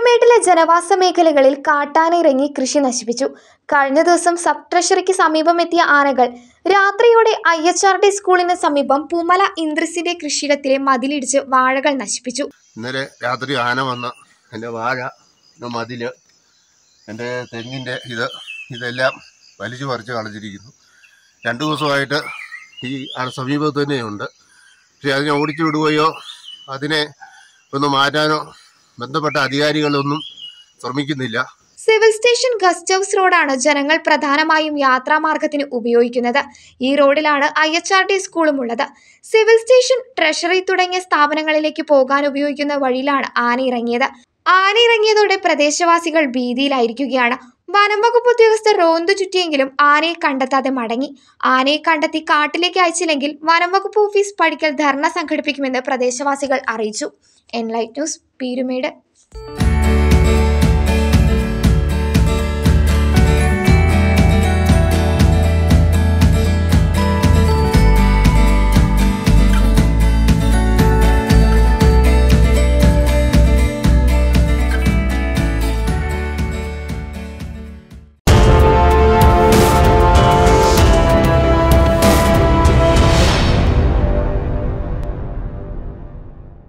പീരുമേട്ടിലെ ജനവാസ മേഖലകളിൽ കാട്ടാന ഇറങ്ങി കൃഷി നശിപ്പിച്ചു കഴിഞ്ഞ ദിവസം സബ് ട്രഷറിക്ക് സമീപം എത്തിയ ആനകൾ രാത്രിയോടെ ഐ എച്ച് ആർ ടി സ്കൂളിന് സമീപം പൂമല ഇന്ദ്രസിന്റെ കൃഷിയിടത്തിലെ മതിലിടിച്ച് വാഴകൾ നശിപ്പിച്ചു ഇന്നലെ രാത്രി ആന വന്ന് എൻ്റെ വാഴ എൻ്റെ മതില് എൻ്റെ തെങ്ങിൻ്റെ ഇത് ഇതെല്ലാം വലിച്ചു പറിച്ച് കളഞ്ഞിരിക്കുന്നു രണ്ട് ദിവസമായിട്ട് ഈ ആ സമീപത്ത് തന്നെയുണ്ട് പക്ഷെ അതിനെ ഓടിച്ചു വിടുകയോ അതിനെ ഒന്ന് മാറ്റാനോ ബന്ധപ്പെട്ട അധികാരികളൊന്നും ശ്രമിക്കുന്നില്ല സിവിൽ സ്റ്റേഷൻ ഗസ്റ്റ് ഹൗസ് റോഡാണ് ജനങ്ങൾ പ്രധാനമായും യാത്രാമാർഗത്തിന് ഉപയോഗിക്കുന്നത് ഈ റോഡിലാണ് ഐ എച്ച് ആർ ടി സ്കൂളും ഉള്ളത് സിവിൽ സ്റ്റേഷൻ ട്രഷറി തുടങ്ങിയ സ്ഥാപനങ്ങളിലേക്ക് പോകാൻ ഉപയോഗിക്കുന്ന വഴിയിലാണ് ആന ഇറങ്ങിയത് ആന ഇറങ്ങിയതോടെ പ്രദേശവാസികൾ ഭീതിയിലായിരിക്കുകയാണ് വനം വകുപ്പ് ഉദ്യോഗസ്ഥർ റോന്തു ചുറ്റിയെങ്കിലും ആനയെ കണ്ടെത്താതെ മടങ്ങി ആനയെ കണ്ടെത്തി കാട്ടിലേക്ക് അയച്ചില്ലെങ്കിൽ വനം വകുപ്പ് ഓഫീസ് പടിക്കൽ ധർണ സംഘടിപ്പിക്കുമെന്ന് പ്രദേശവാസികൾ അറിയിച്ചു എൻലൈറ്റ് ന്യൂസ് പീരുമേട്